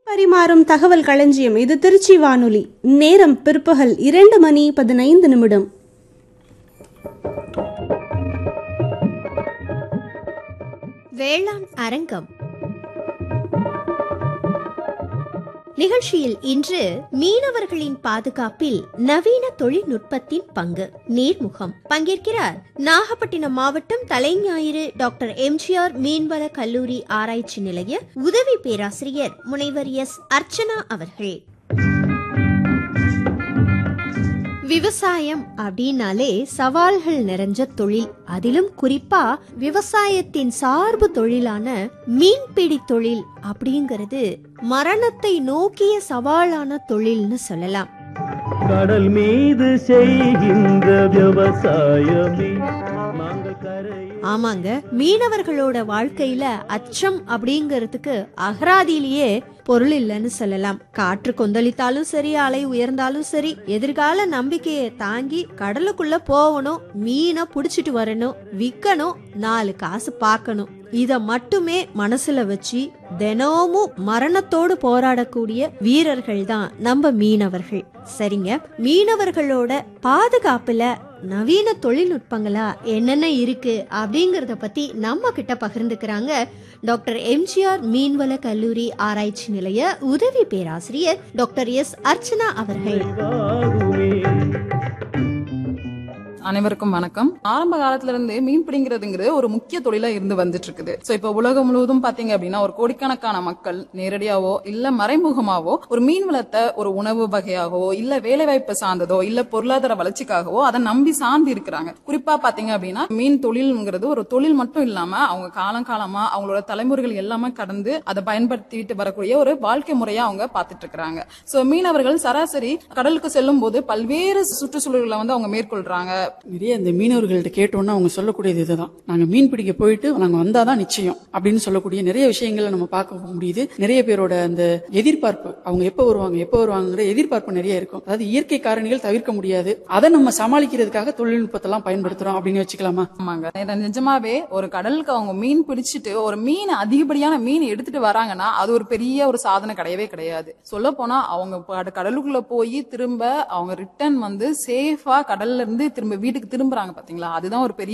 பரிமாறும் தகவல் களஞ்சியம் இது திருச்சி வானொலி நேரம் பிற்பகல் இரண்டு மணி பதினைந்து நிமிடம் வேளாண் அரங்கம் நிகழ்ச்சியில் இன்று மீனவர்களின் பாதுகாப்பில் நவீன தொழில்நுட்பத்தின் பங்கு நீர்முகம் பங்கேற்கிறார் நாகப்பட்டினம் மாவட்டம் தலைஞாயிறு டாக்டர் எம்ஜிஆர் மீன்வள கல்லூரி ஆராய்ச்சி நிலைய உதவி பேராசிரியர் முனைவர் எஸ் அர்ச்சனா அவர்கள் விவசாயம் அப்படின்னாலே சவால்கள் நிறைஞ்ச தொழில் அதிலும் குறிப்பா விவசாயத்தின் சார்பு தொழிலான மீன்பிடி தொழில் அப்படிங்கிறது மரணத்தை நோக்கிய சவாலான தொழில்னு சொல்லலாம் கடல் மீது செய்கின்ற விவசாயமே நாங்கள் கரை ஆமாங்க மீனவர்களோட வாழ்க்கையில அச்சம் அப்படிங்கிறதுக்கு அகராதியிலேயே பொருள் இல்லைன்னு சொல்லலாம் காற்று கொந்தளித்தாலும் சரி அலை உயர்ந்தாலும் சரி எதிர்கால நம்பிக்கையை தாங்கி கடலுக்குள்ள போகணும் மீனை புடிச்சிட்டு வரணும் விற்கணும் நாலு காசு பார்க்கணும் இத மட்டுமே மனசுல வச்சு தினமும் மரணத்தோடு போராடக்கூடிய வீரர்கள் தான் நம்ம மீனவர்கள் சரிங்க மீனவர்களோட பாதுகாப்புல நவீன தொழில்நுட்பங்களா என்னென்ன இருக்கு அப்படிங்கறத பத்தி நம்ம கிட்ட பகிர்ந்துக்கிறாங்க டாக்டர் எம்ஜிஆர் மீன்வள கல்லூரி ஆராய்ச்சி நிலைய உதவி பேராசிரியர் டாக்டர் எஸ் அர்ச்சனா அவர்கள் வாகுமே அனைவருக்கும் வணக்கம் ஆரம்ப காலத்துல இருந்து மீன் பிடிங்கிறதுங்கிறது ஒரு முக்கிய தொழிலா இருந்து வந்துட்டு இருக்குது சோ இப்ப உலகம் முழுவதும் பாத்தீங்க அப்படின்னா ஒரு கோடிக்கணக்கான மக்கள் நேரடியாவோ இல்ல மறைமுகமாவோ ஒரு மீன் வளத்தை ஒரு உணவு வகையாகவோ இல்ல வேலைவாய்ப்பு சார்ந்ததோ இல்ல பொருளாதார வளர்ச்சிக்காகவோ அதை நம்பி சார்ந்து இருக்கிறாங்க குறிப்பா பாத்தீங்க அப்படின்னா மீன் தொழில்ங்கிறது ஒரு தொழில் மட்டும் இல்லாம அவங்க காலம் காலமா அவங்களோட தலைமுறைகள் எல்லாமே கடந்து அதை பயன்படுத்திட்டு வரக்கூடிய ஒரு வாழ்க்கை முறையா அவங்க பாத்துட்டு இருக்காங்க சோ மீனவர்கள் சராசரி கடலுக்கு செல்லும் போது பல்வேறு சுற்றுச்சூழல்களை வந்து அவங்க மேற்கொள்றாங்க நிறைய இந்த மீனவர்கள்ட்ட கேட்டோம்னா அவங்க சொல்லக்கூடியது இதுதான் நாங்க மீன் பிடிக்க போயிட்டு நாங்க வந்தாதான் நிச்சயம் அப்படின்னு சொல்லக்கூடிய நிறைய விஷயங்களை நம்ம பார்க்க முடியுது நிறைய பேரோட அந்த எதிர்பார்ப்பு அவங்க எப்ப வருவாங்க எப்ப வருவாங்கிற எதிர்பார்ப்பு நிறைய இருக்கும் அதாவது இயற்கை காரணிகள் தவிர்க்க முடியாது அதை நம்ம சமாளிக்கிறதுக்காக தொழில்நுட்பத்தெல்லாம் பயன்படுத்துறோம் அப்படின்னு வச்சுக்கலாமா ஆமாங்க இது நிஜமாவே ஒரு கடலுக்கு அவங்க மீன் பிடிச்சிட்டு ஒரு மீன் அதிகப்படியான மீன் எடுத்துட்டு வராங்கன்னா அது ஒரு பெரிய ஒரு சாதனை கிடையவே கிடையாது சொல்ல போனா அவங்க ப- கடலுக்குள்ள போய் திரும்ப அவங்க ரிட்டர்ன் வந்து சேஃபா கடல்ல இருந்து திரும்ப வீட்டுக்கு திரும்புறாங்க பாத்தீங்களா அதுதான் ஒரு பெரிய